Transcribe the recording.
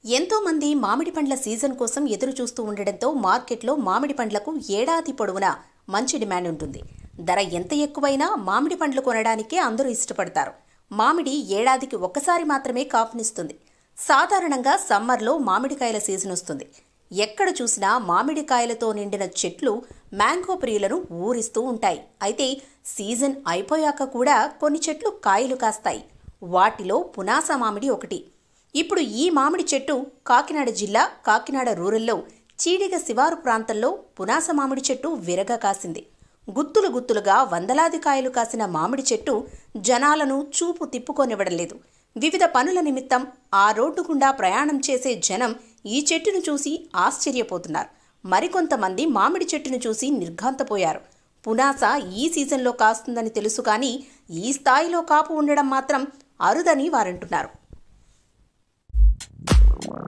ఎంతో మంది మామిడి పండ్ల సీజన్ కోసం ఎదురు చూస్తూ ఉండడంతో మార్కెట్లో మామిడి పండ్లకు ఏడాది పొడవునా మంచి డిమాండ్ ఉంటుంది ధర ఎంత ఎక్కువైనా మామిడి పండ్లు కొనడానికే అందరూ ఇష్టపడతారు మామిడి ఏడాదికి ఒక్కసారి మాత్రమే కాపునిస్తుంది సాధారణంగా సమ్మర్లో మామిడికాయల సీజన్ వస్తుంది ఎక్కడ చూసినా మామిడికాయలతో నిండిన చెట్లు మ్యాంగో ప్రియులను ఊరిస్తూ ఉంటాయి అయితే సీజన్ అయిపోయాక కూడా కొన్ని చెట్లు కాయలు కాస్తాయి వాటిలో పునాస మామిడి ఒకటి ఇప్పుడు ఈ మామిడి చెట్టు కాకినాడ జిల్లా కాకినాడ రూరల్లో చీడిగ శివారు ప్రాంతంలో పునాస మామిడి చెట్టు విరగ కాసింది గుత్తులు గుత్తులుగా వందలాది కాయలు కాసిన మామిడి చెట్టు జనాలను చూపు తిప్పుకోనివ్వడం లేదు వివిధ పనుల నిమిత్తం ఆ రోడ్డు గుండా ప్రయాణం చేసే జనం ఈ చెట్టును చూసి ఆశ్చర్యపోతున్నారు మరికొంతమంది మామిడి చెట్టును చూసి నిర్ఘాంతపోయారు పునాస ఈ సీజన్లో కాస్తుందని తెలుసు కానీ ఈ స్థాయిలో కాపు ఉండడం మాత్రం అరుదని వారంటున్నారు